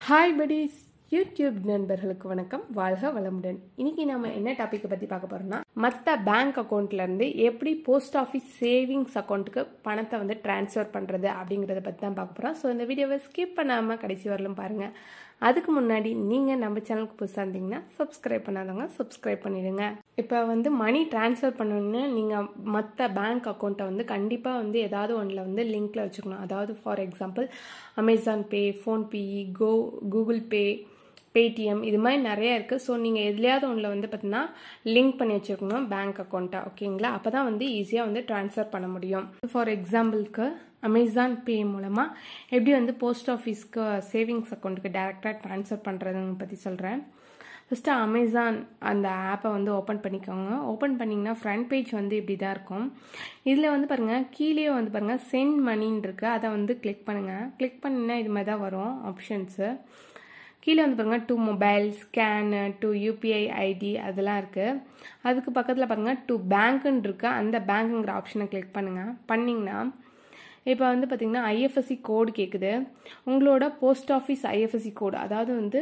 hi buddies YouTube நண்பர்களுக்கு வணக்கம் வாழ்க வளமுடன் இன்னைக்கு நம்ம என்ன டாபிக் பத்தி பார்க்க போறோம்னா மற்ற பேங்க் அக்கௌண்ட்ல இருந்து எப்படி போஸ்ட் ஆஃபீஸ் சேவிங்ஸ் அக்கௌண்ட்டுக்கு பணத்தை வந்து டிரான்ஸ்ஃபர் பண்றது அப்படிங்கறத பத்தி தான் பார்க்க போறோம் ஸோ இந்த வீடியோவை ஸ்கிப் பண்ணாம கடைசி வரலும் பாருங்க அதுக்கு முன்னாடி நீங்க நம்ம சேனலுக்கு புதுசாக இருந்தீங்கன்னா சப்ஸ்கிரைப் பண்ணாதவங்க சப்ஸ்கிரைப் பண்ணிடுங்க இப்போ வந்து மணி டிரான்ஸ்ஃபர் பண்ணணும்னு நீங்க மற்ற பேங்க் அக்கௌண்ட்டை வந்து கண்டிப்பா வந்து ஏதாவது ஒன்றில் வந்து லிங்க்ல வச்சுக்கணும் அதாவது for example Amazon Pay PhonePe கோ கூகுள் பே பேடிஎம் இது மாதிரி நிறைய இருக்குது ஸோ நீங்கள் எதுலையாவது ஒன்றில் வந்து பார்த்தீங்கன்னா லிங்க் பண்ணி வச்சுருக்கணும் பேங்க் அக்கௌண்ட்டை ஓகேங்களா அப்போ தான் வந்து ஈஸியாக வந்து ட்ரான்ஸ்ஃபர் பண்ண முடியும் ஃபார் எக்ஸாம்பிளுக்கு அமேசான் பே மூலமாக எப்படி வந்து போஸ்ட் ஆஃபீஸ்க்கு சேவிங்ஸ் அக்கௌண்ட்டுக்கு டேரெக்டாக ட்ரான்ஸ்ஃபர் பண்ணுறதுன்னு பற்றி சொல்கிறேன் ஃபஸ்ட்டு அமேசான் அந்த ஆப்பை வந்து ஓப்பன் பண்ணிக்கோங்க ஓப்பன் பண்ணிங்கன்னா ஃப்ரண்ட் பேஜ் வந்து இப்படி தான் இருக்கும் இதில் வந்து பாருங்கள் கீழே வந்து பாருங்கள் சென்ட் மணின்னு இருக்குது அதை வந்து கிளிக் பண்ணுங்கள் கிளிக் பண்ணினா இது மாதிரி தான் வரும் ஆப்ஷன்ஸு கீழே வந்து பாருங்கள் to mobile scan to UPI ID அதெல்லாம் இருக்குது அதுக்கு பக்கத்தில் பாருங்கள் டூ பேங்க்குன்னு இருக்கு அந்த பேங்க்குங்கிற ஆப்ஷனை கிளிக் பண்ணுங்கள் பண்ணிங்கன்னா இப்போ வந்து பார்த்தீங்கன்னா ஐஎஃப்எஸ்சி கோடு கேட்குது உங்களோட போஸ்ட் ஆஃபீஸ் ஐஎஃப்எஸ்சி கோடு அதாவது வந்து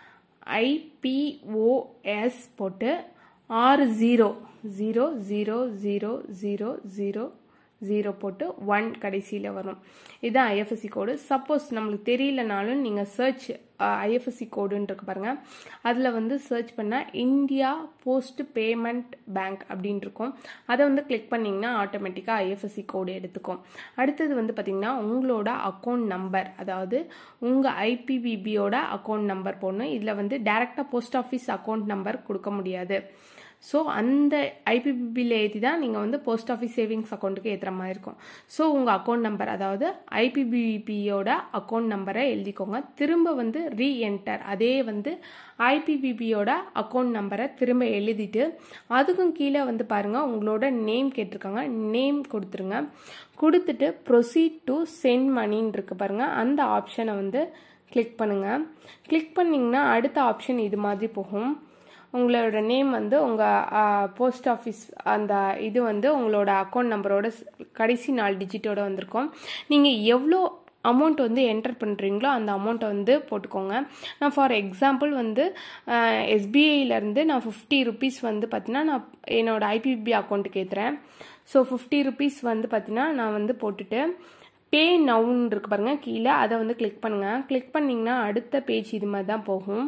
ஐபிஓஎஸ் போட்டு ஆறு zero zero zero zero zero zero zero போட்டு ஒன் கடைசியில் வரும் இதுதான் ஐஎஃப்எஸ்சி கோடு சப்போஸ் நம்மளுக்கு தெரியலனாலும் நீங்கள் சர்ச் ஐஎஃப்எஸ்சி கோடுன்னு இருக்கு பாருங்க அதில் வந்து சர்ச் பண்ணால் இந்தியா போஸ்ட் பேமெண்ட் பேங்க் அப்படின்னு இருக்கும் அதை வந்து கிளிக் பண்ணிங்கன்னா ஆட்டோமேட்டிக்காக ஐஎஃப்எஸ்சி கோடு எடுத்துக்கும் அடுத்தது வந்து பார்த்திங்கன்னா உங்களோட அக்கௌண்ட் நம்பர் அதாவது உங்கள் ஐபிபிபியோட அக்கௌண்ட் நம்பர் போடணும் இதில் வந்து டேரெக்டாக போஸ்ட் ஆஃபீஸ் அக்கௌண்ட் நம்பர் கொடுக்க முடியாது ஸோ அந்த ஐபிபிபியில் ஏற்றி தான் நீங்கள் வந்து போஸ்ட் ஆஃபீஸ் சேவிங்ஸ் அக்கௌண்ட்டுக்கு ஏற்றுற மாதிரி இருக்கும் ஸோ உங்கள் அக்கௌண்ட் நம்பர் அதாவது ஐபிபிபியோட அக்கௌண்ட் நம்பரை எழுதிக்கோங்க திரும்ப வந்து ரீஎன்டர் அதே வந்து ஐபிபிபியோட அக்கௌண்ட் நம்பரை திரும்ப எழுதிட்டு அதுக்கும் கீழே வந்து பாருங்கள் உங்களோட நேம் கேட்டிருக்காங்க நேம் கொடுத்துருங்க கொடுத்துட்டு ப்ரொசீட் டு சென்ட் மணின்னு இருக்கு பாருங்கள் அந்த ஆப்ஷனை வந்து கிளிக் பண்ணுங்கள் கிளிக் பண்ணிங்கன்னா அடுத்த ஆப்ஷன் இது மாதிரி போகும் உங்களோட நேம் வந்து உங்கள் போஸ்ட் ஆஃபீஸ் அந்த இது வந்து உங்களோட அக்கௌண்ட் நம்பரோட கடைசி நாலு டிஜிட்டோட வந்திருக்கும் நீங்கள் எவ்வளோ அமௌண்ட் வந்து என்டர் பண்ணுறீங்களோ அந்த அமௌண்ட்டை வந்து போட்டுக்கோங்க நான் ஃபார் எக்ஸாம்பிள் வந்து எஸ்பிஐலேருந்து நான் ஃபிஃப்டி ருபீஸ் வந்து பார்த்தீங்கன்னா நான் என்னோடய ஐபிபி அக்கௌண்ட்டுக்கு ஏற்றுறேன் ஸோ ஃபிஃப்டி ருபீஸ் வந்து பார்த்தீங்கன்னா நான் வந்து போட்டுட்டு பே நவுன் இருக்கு பாருங்கள் கீழே அதை வந்து கிளிக் பண்ணுங்கள் கிளிக் பண்ணிங்கன்னா அடுத்த பேஜ் இது மாதிரி தான் போகும்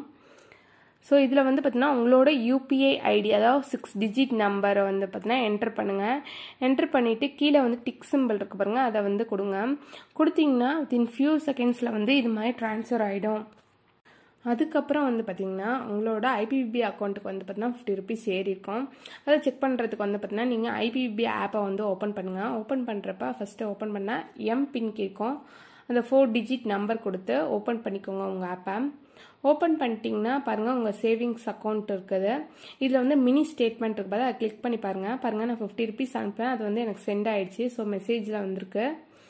ஸோ இதில் வந்து பார்த்தீங்கன்னா உங்களோட யூபிஐ ஐடி அதாவது சிக்ஸ் டிஜிட் நம்பரை வந்து பார்த்தீங்கன்னா என்டர் பண்ணுங்கள் என்டர் பண்ணிவிட்டு கீழே வந்து டிக் சிம்பிள் இருக்கு பாருங்கள் அதை வந்து கொடுங்க கொடுத்தீங்கன்னா வித்தின் ஃபியூ செகண்ட்ஸில் வந்து இது மாதிரி ட்ரான்ஸ்ஃபர் ஆகிடும் அதுக்கப்புறம் வந்து பார்த்தீங்கன்னா உங்களோட ஐபிபிபி அக்கௌண்ட்டுக்கு வந்து பார்த்தீங்கன்னா ஃபிஃப்டி ருபீஸ் ஏறி இருக்கும் அதை செக் பண்ணுறதுக்கு வந்து பார்த்தீங்கன்னா நீங்கள் ஐபிபிபி ஆப்பை வந்து ஓப்பன் பண்ணுங்கள் ஓப்பன் பண்ணுறப்ப ஃபஸ்ட்டு ஓப்பன் பண்ணால் எம் பின் கேட்கும் அந்த ஃபோர் டிஜிட் நம்பர் கொடுத்து ஓப்பன் பண்ணிக்கோங்க உங்கள் ஆப்பை ஓப்பன் பண்ணிட்டீங்கன்னா பாருங்கள் உங்கள் சேவிங்ஸ் அக்கௌண்ட் இருக்குது இதில் வந்து மினி ஸ்டேட்மெண்ட் இருக்கு அதை கிளிக் பண்ணி பாருங்கள் பாருங்கள் நான் ஃபிஃப்டி ருபீஸ் அனுப்புனேன் அது வந்து எனக்கு சென்ட் ஆயிடுச்சு ஸோ மெசேஜில் வந்திருக்கு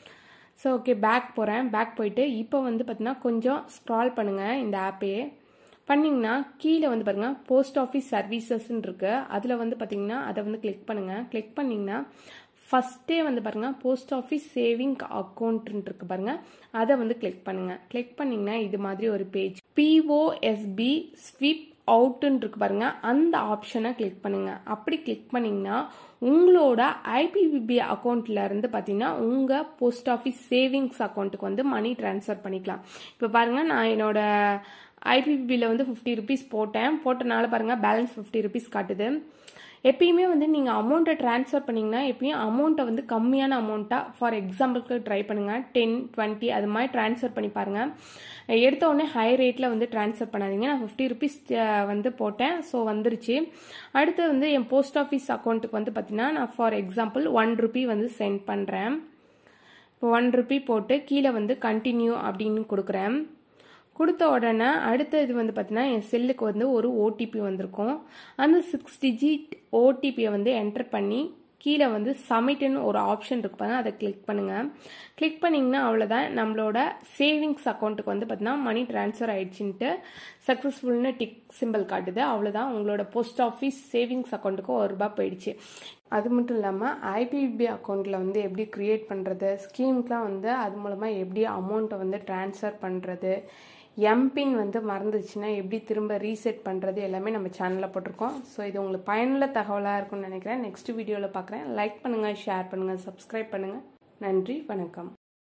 ஸோ ஓகே பேக் போகிறேன் பேக் போயிட்டு இப்போ வந்து பார்த்தீங்கன்னா கொஞ்சம் ஸ்க்ரால் பண்ணுங்கள் இந்த ஆப்பையே பண்ணிங்கன்னா கீழே வந்து பாருங்கள் போஸ்ட் ஆஃபீஸ் சர்வீசஸ்ன்னு இருக்குது அதில் வந்து பார்த்தீங்கன்னா அதை வந்து கிளிக் பண்ணுங்கள் கிளிக் பண்ணிங்கன்னா ஃபஸ்ட்டே வந்து பாருங்கள் போஸ்ட் ஆஃபீஸ் சேவிங் அக்கௌண்ட்னு இருக்கு பாருங்கள் அதை வந்து கிளிக் பண்ணுங்கள் கிளிக் பண்ணிங்கன்னா இது மாதிரி ஒரு பேஜ் பிஓஎஸ்பி ஸ்வீப் அவுட்டுன்னு இருக்கு பாருங்க அந்த ஆப்ஷனை கிளிக் பண்ணுங்க அப்படி கிளிக் பண்ணீங்கன்னா உங்களோட ஐபிபிபி அக்கௌண்ட்ல இருந்து பார்த்தீங்கன்னா உங்க போஸ்ட் ஆஃபீஸ் சேவிங்ஸ் அக்கௌண்ட்டுக்கு வந்து மணி டிரான்ஸ்ஃபர் பண்ணிக்கலாம் இப்போ பாருங்க நான் என்னோட ஐபிபிபியில் வந்து ஃபிஃப்டி ருபீஸ் போட்டேன் போட்டனால பாருங்க பேலன்ஸ் ஃபிஃப்டி ருபீஸ் காட்டுது எப்பயுமே வந்து நீங்கள் அமௌண்ட்டை ட்ரான்ஸ்ஃபர் பண்ணிங்கன்னா எப்பயும் அமௌண்ட்டை வந்து கம்மியான அமௌண்ட்டாக ஃபார் எக்ஸாம்பிளுக்கு ட்ரை பண்ணுங்கள் டென் டுவெண்ட்டி அது மாதிரி ட்ரான்ஸ்ஃபர் பண்ணி பாருங்கள் எடுத்த உடனே ஹை ரேட்டில் வந்து ட்ரான்ஸ்ஃபர் பண்ணாதீங்க நான் ஃபிஃப்டி ருபீஸ் வந்து போட்டேன் ஸோ வந்துருச்சு அடுத்து வந்து என் போஸ்ட் ஆஃபீஸ் அக்கௌண்ட்டுக்கு வந்து பார்த்தீங்கன்னா நான் ஃபார் எக்ஸாம்பிள் ஒன் ருபி வந்து சென்ட் பண்ணுறேன் இப்போ ஒன் ருபி போட்டு கீழே வந்து கண்டினியூ அப்படின்னு கொடுக்குறேன் கொடுத்த உடனே அடுத்த இது வந்து பார்த்தீங்கன்னா என் செல்லுக்கு வந்து ஒரு ஓடிபி வந்திருக்கும் அந்த சிக்ஸ் டிஜிட் ஓடிபியை வந்து என்டர் பண்ணி கீழே வந்து சமிட்னு ஒரு ஆப்ஷன் இருக்கு பாருங்க அதை கிளிக் பண்ணுங்க கிளிக் பண்ணிங்கன்னா அவ்வளோதான் நம்மளோட சேவிங்ஸ் அக்கௌண்ட்டுக்கு வந்து பார்த்தீங்கன்னா மணி டிரான்ஸ்ஃபர் ஆயிடுச்சுன்ட்டு சக்ஸஸ்ஃபுல்னு டிக் சிம்பிள் காட்டுது அவ்வளோதான் உங்களோட போஸ்ட் ஆஃபீஸ் சேவிங்ஸ் அக்கௌண்ட்டுக்கு ஒரு ரூபாய் போயிடுச்சு அது மட்டும் இல்லாமல் ஐபிபி அக்கௌண்ட்டில் வந்து எப்படி க்ரியேட் பண்ணுறது ஸ்கீம்க்கெலாம் வந்து அது மூலமாக எப்படி அமௌண்ட்டை வந்து ட்ரான்ஸ்ஃபர் பண்ணுறது எம்பின் வந்து மறந்துச்சுன்னா எப்படி திரும்ப ரீசெட் பண்ணுறது எல்லாமே நம்ம சேனலில் போட்டிருக்கோம் ஸோ இது உங்களுக்கு பயனுள்ள தகவலாக இருக்கும்னு நினைக்கிறேன் நெக்ஸ்ட் வீடியோவில் பார்க்குறேன் லைக் பண்ணுங்கள் ஷேர் பண்ணுங்கள் சப்ஸ்கிரைப் பண்ணுங்கள் நன்றி வணக்கம்